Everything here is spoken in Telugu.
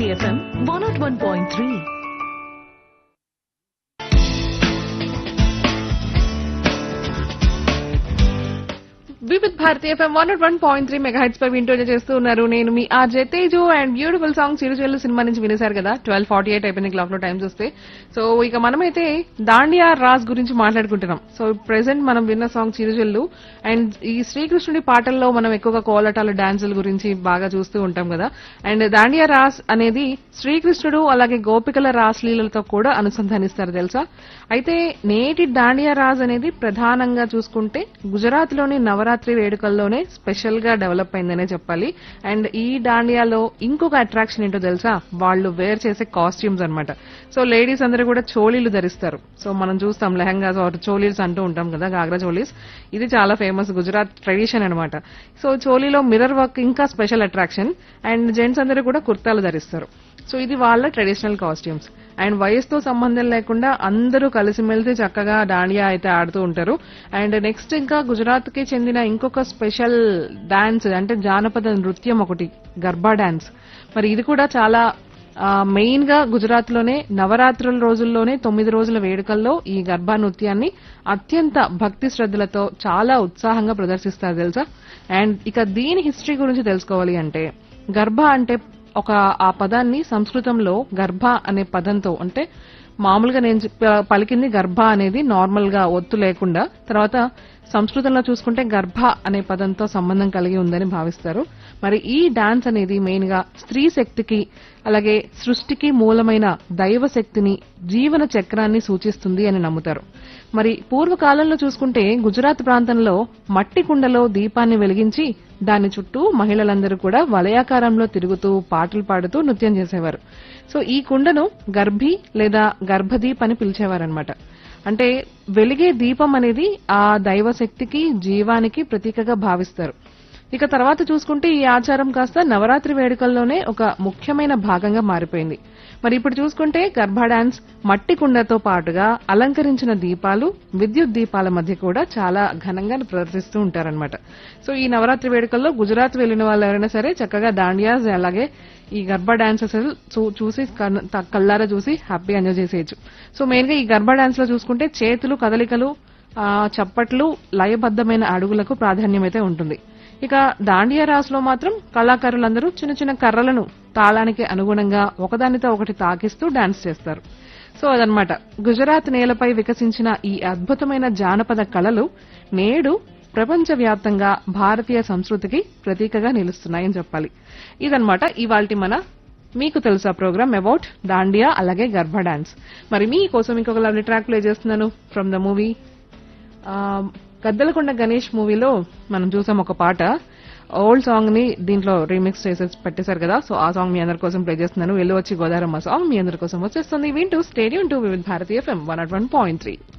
FM one nought one point three Vividh Bharati FM one one point three megahertz పై వింటూ చేస్తూ ఉన్నారు నేను మీ RJ Teju and beautiful song చిరుచెల్లు సినిమా నుంచి వినేశారు కదా ట్వెల్వ్ ఫార్టీ ఎయిట్ అయిపోయింది క్లాక్ లో టైం చూస్తే సో ఇక మనమైతే దాండియా రాజ్ గురించి మాట్లాడుకుంటున్నాం సో ప్రెసెంట్ మనం విన్న సాంగ్ చిరుచెల్లు అండ్ ఈ శ్రీకృష్ణుడి పాటల్లో మనం ఎక్కువగా కోలటాలు డాన్సుల గురించి బాగా చూస్తూ ఉంటాం కదా అండ్ దాండియా రాస్ అనేది శ్రీకృష్ణుడు అలాగే గోపికల రాసలీలతో కూడా అనుసంధానిస్తారు తెలుసా అయితే నేటి దాండియా రాజ్ అనేది ప్రధానంగా చూసుకుంటే గుజరాత్ లోని నవరాత్రి వేడుకల్లోనే స్పెషల్ గా డెవలప్ అయిందనే చెప్పాలి అండ్ ఈ దాండియాలో ఇంకొక అట్రాక్షన్ ఏంటో తెలుసా వాళ్ళు వేర్ చేసే కాస్ట్యూమ్స్ అన్నమాట సో లేడీస్ అందరూ కూడా చోళీలు ధరిస్తారు సో మనం చూస్తాం లెహంగాస్ ఆర్ చోలీస్ అంటూ ఉంటాం కదా గాగ్రా చోలీస్ ఇది చాలా ఫేమస్ గుజరాత్ ట్రెడిషన్ అన్నమాట సో చోలీలో మిర్రర్ వర్క్ ఇంకా స్పెషల్ అట్రాక్షన్ అండ్ జెంట్స్ అందరూ కూడా కుర్తాలు ధరిస్తారు సో ఇది వాళ్ళ ట్రెడిషనల్ కాస్ట్యూమ్స్ అండ్ వయసుతో సంబంధం లేకుండా అందరూ కలిసిమెలిసి చక్కగా డాండియా అయితే ఆడుతూ ఉంటారు అండ్ నెక్స్ట్ ఇంకా గుజరాత్ కి చెందిన ఇంకొక స్పెషల్ డాన్స్ అంటే జానపద నృత్యం ఒకటి గర్భా డాన్స్ మరి ఇది కూడా చాలా మెయిన్ గా గుజరాత్ లోనే నవరాత్రుల రోజుల్లోనే తొమ్మిది రోజుల వేడుకల్లో ఈ గర్భా నృత్యాన్ని అత్యంత భక్తి శ్రద్ధలతో చాలా ఉత్సాహంగా ప్రదర్శిస్తారు తెలుసా అండ్ ఇక దీని హిస్టరీ గురించి తెలుసుకోవాలి అంటే గర్భ అంటే ఒక ఆ పదాన్ని సంస్కృతంలో గర్భ అనే పదంతో అంటే మామూలుగా నేను చెప్ప- పలికింది గర్భ అనేది నార్మల్ గా ఒత్తు లేకుండా తర్వాత సంస్కృతంలో చూసుకుంటే గర్భ అనే పదంతో సంబంధం కలిగి ఉందని భావిస్తారు మరి ఈ డాన్స్ అనేది మెయిన్ గా స్త్రీ శక్తికి అలాగే సృష్టికి మూలమైన దైవ శక్తిని జీవన చక్రాన్ని సూచిస్తుంది అని నమ్ముతారు మరి పూర్వకాలంలో చూసుకుంటే గుజరాత్ ప్రాంతంలో మట్టి కుండలో దీపాన్ని వెలిగించి దాని చుట్టూ మహిళలందరూ కూడా వలయాకారంలో తిరుగుతూ పాటలు పాడుతూ నృత్యం చేసేవారు సో ఈ కుండను గర్భి లేదా గర్భదీప్ అని పిలిచేవారనమాట అంటే వెలిగే దీపం అనేది ఆ దైవ శక్తికి జీవానికి ప్రతీకగా భావిస్తారు ఇక తర్వాత చూసుకుంటే ఈ ఆచారం కాస్త నవరాత్రి వేడుకల్లోనే ఒక ముఖ్యమైన భాగంగా మారిపోయింది మరి ఇప్పుడు చూసుకుంటే గర్భా డాన్స్ మట్టి కుండతో పాటుగా అలంకరించిన దీపాలు విద్యుత్ దీపాల మధ్య కూడా చాలా ఘనంగా ప్రదర్శిస్తూ ఉంటారన్నమాట సో ఈ నవరాత్రి వేడుకల్లో గుజరాత్ వెళ్లిన వాళ్ళు ఎవరైనా సరే చక్కగా దాండియాస్ అలాగే ఈ గర్భా డాన్సెస్ చూసి కన్- త- కళ్ళారా చూసి హ్యాపీ ఎంజాయ్ చేసేయచ్చు సో మెయిన్ గా ఈ గర్భా డాన్స్ లో చూసుకుంటే చేతులు కదలికలు ఆ, చప్పట్లు లయబద్దమైన అడుగులకు ప్రాధాన్యం అయితే ఉంటుంది ఇక దాండియా రాసులో మాత్రం కళాకారులందరూ చిన్న చిన్న కర్రలను తాళానికి అనుగుణంగా ఒకదానితో ఒకటి తాకిస్తూ డాన్స్ చేస్తారు సో అదనమాట గుజరాత్ నేలపై వికసించిన ఈ అద్భుతమైన జానపద కళలు నేడు ప్రపంచవ్యాప్తంగా భారతీయ సంస్కృతికి ప్రతీకగా నిలుస్తున్నాయని చెప్పాలి ఇదనమాట ఇవాల్టి మన మీకు తెలుసా ప్రోగ్రామ్ అబౌట్ దాండియా అలాగే గర్భ డాన్స్ మరి మీకోసం ఇంకొక లవ్లీ ట్రాక్ ప్లే చేస్తున్నాను from the movie Gaddalakonda Ganesh మూవీలో మనం చూసాం ఒక పాట ఓల్డ్ సాంగ్ ని దీంట్లో రీమిక్స్ చేసేసి పెట్టేశారు కదా సో ఆ సాంగ్ మీ అందరి కోసం ప్లే చేస్తున్నాను వెళ్ళి వచ్చి గోదారమ్మ సాంగ్ మీ అందరి కోసం వచ్చేస్తుంది వింటూ స్టేడియం టూ విత్ భారతీయ FM one nought one point three